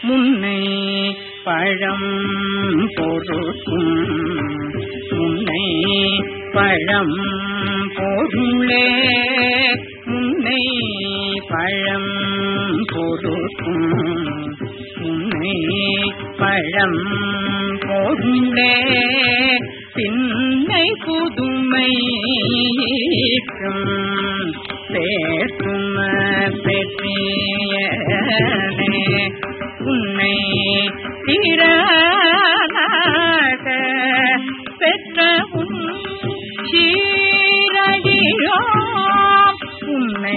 முன்னை பழம் பொருக்கும் முன்னை பழம் பொருளே முன்னை பழம் பொருக்கும் முன்னை பழம் பொருளே திண்ணை புதுமைக்கும் பேசும பெற்றியனே உன்னை திறனாக பெற்ற உன் சீரடியோ உன்னை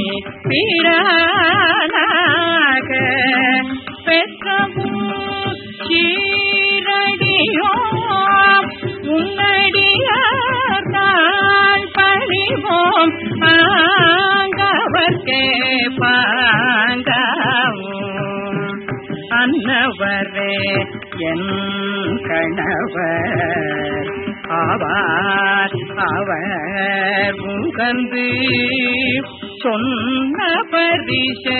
திறனாக பெற்ற உன் சீரடியோ உன்னடியார் பணிவோம் ஆங்கவர்க்கே பாங்காவும் அன்னவரே என் கணவர் ஆவார் அவர் உகந்து சொன்ன பரிசே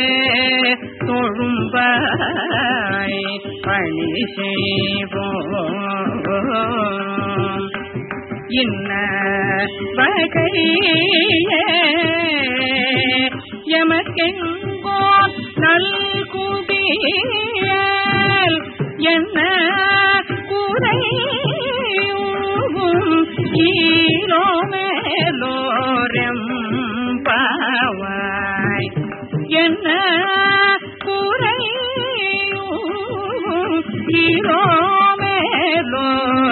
தொழும்பாய் பணி செய்வோம் இன்ன வகையே எமக்கெங்கோ நல்குதியல் என்ன குறையும் ஈரோ மேலோரம் பாவாய் என்ன குறையும் ஈரோ மேலோ